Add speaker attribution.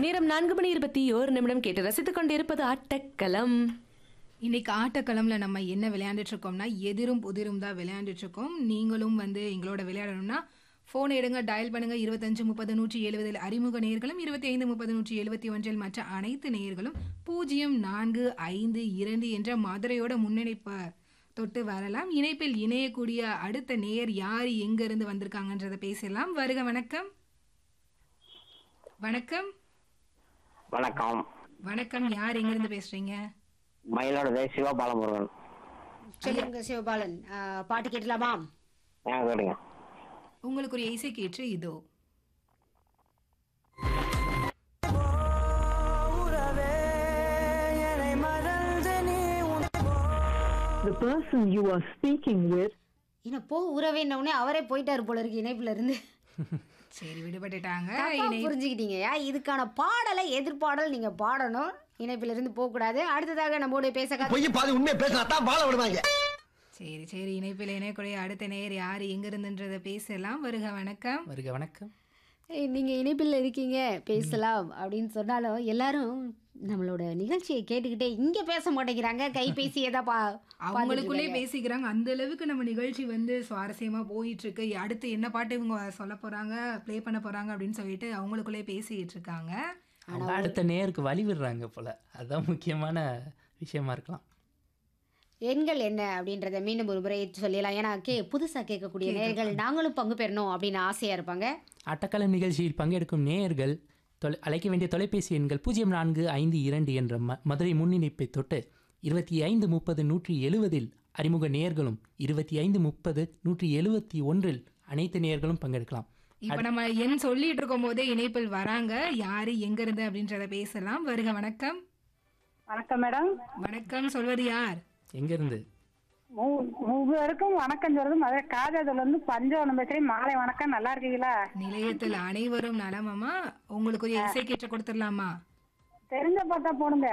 Speaker 1: நேரம் நான்கு மணி இருபத்தி ஓரு நிமிடம் கேட்டு ரசித்துக் கொண்டிருப்பது ஆட்டக்களம்
Speaker 2: இன்னைக்கு ஆட்டக்களம்ல நம்ம என்ன விளையாண்டுட்டு இருக்கோம்னா எதிரும் புதிரும் தான் விளையாண்டுட்டு இருக்கோம் நீங்களும் வந்து எங்களோட விளையாடணும்னா ஃபோன் எடுங்க டயல் பண்ணுங்க இருபத்தஞ்சு முப்பது நூற்றி எழுபதில் அறிமுக நேர்களும் இருபத்தி ஐந்து முப்பது நூற்றி எழுபத்தி ஒன்றில் மற்ற அனைத்து நேர்களும் பூஜ்ஜியம் நான்கு ஐந்து இரண்டு என்ற மதுரையோட முன்னிணைப்பை தொட்டு வரலாம் இணைப்பில் இணையக்கூடிய அடுத்த நேயர் யார் எங்க இருந்து வந்திருக்காங்கன்றதை பேசலாம் வருக வணக்கம் வணக்கம்
Speaker 3: வணக்கம்
Speaker 2: வணக்கம் யார் எங்க இருந்து பேசுறீங்க
Speaker 3: மயிலாடுதுறை சிவபாலமுருகன்
Speaker 4: சொல்லுங்க சிவபாலன் ஆ, பாட்டு கேட்டலாமா
Speaker 3: ஆ கேளுங்க
Speaker 2: உங்களுக்கு ஒரு இசை கேற்று இதோ
Speaker 5: The person you are speaking with
Speaker 4: இன்னும் போ உறவேன்ன உடனே அவரே போயிட்டாரு போல இருக்கு இணைப்புல இருந்து
Speaker 2: சரி விடுபட்டுட்டாங்க
Speaker 4: தப்பா
Speaker 2: இணை-
Speaker 4: புரிஞ்சுக்கிட்டீங்கயா இதுக்கான பாடலை எதிர்பாடல் நீங்க பாடணும் இணைப்பில இருந்து போக கூடாது அடுத்ததாக நம்மோட பேச காத்து-
Speaker 6: பொய் பாதி உண்மையை பேசினா தான் வாழ விடுவாங்க
Speaker 2: சரி சரி இணைப்பில் இணையக்கூடிய அடுத்த நேர் யார் எங்க இருந்துன்றதை பேசலாம் வருக வணக்கம்
Speaker 7: வருக வணக்கம்
Speaker 4: ஏய், நீங்க இணைப்பில் இருக்கீங்க பேசலாம் அப்படின்னு சொன்னாலும் எல்லாரும் நம்மளோட நிகழ்ச்சியை கேட்டுக்கிட்டே இங்க பேச மாட்டேங்கிறாங்க கைபேசியை தான் பா
Speaker 2: அவங்களுக்குள்ளே பேசிக்கிறாங்க அந்த அளவுக்கு நம்ம நிகழ்ச்சி வந்து சுவாரஸ்யமா போயிட்டு இருக்கு அடுத்து என்ன பாட்டு இவங்க சொல்ல போறாங்க ப்ளே பண்ண போறாங்க அப்படின்னு சொல்லிட்டு அவங்களுக்குள்ளே பேசிட்டு இருக்காங்க
Speaker 7: அவங்க அடுத்த நேருக்கு வழி விடுறாங்க போல அதுதான் முக்கியமான விஷயமா இருக்கலாம்
Speaker 4: எண்கள் என்ன அப்படின்றத மீண்டும் ஒரு முறை சொல்லிடலாம் ஏன்னா கே புதுசா கேட்கக்கூடிய நேர்கள் நாங்களும் பங்கு பெறணும் அப்படின்னு ஆசையா இருப்பாங்க
Speaker 7: அட்டக்கலம் நிகழ்ச்சியில் பங்கெடுக்கும் நேயர்கள் தொலை அழைக்க வேண்டிய தொலைபேசி எண்கள் பூஜ்ஜியம் நான்கு ஐந்து இரண்டு என்ற ம மதுரை முன்னிணைப்பை தொட்டு இருபத்தி ஐந்து முப்பது நூற்றி எழுவதில் அறிமுக நேயர்களும் இருபத்தி ஐந்து முப்பது நூற்றி எழுவத்தி ஒன்றில் அனைத்து நேயர்களும் பங்கெடுக்கலாம்
Speaker 2: இப்ப நம்ம எண் சொல்லிட்டு இருக்கும் போதே இணைப்பில் வராங்க யாரு எங்க இருந்து அப்படின்றத பேசலாம் வருக வணக்கம்
Speaker 8: வணக்கம் மேடம்
Speaker 2: வணக்கம் சொல்வது யார்
Speaker 7: எங்கேருந்து
Speaker 8: மூ- மூவருக்கும் வணக்கம் சொல்றது மதுரை காஜாதுல இருந்து பஞ்சவனம் பேசுறேன் மாலை வணக்கம் நல்லா இருக்கீங்களா
Speaker 2: நிலையத்தில் அனைவரும் நலமமா உங்களுக்கு ஒரு இசை கேட்டு கொடுத்துடலாமா
Speaker 8: தெரிஞ்ச பார்த்தா போடுங்க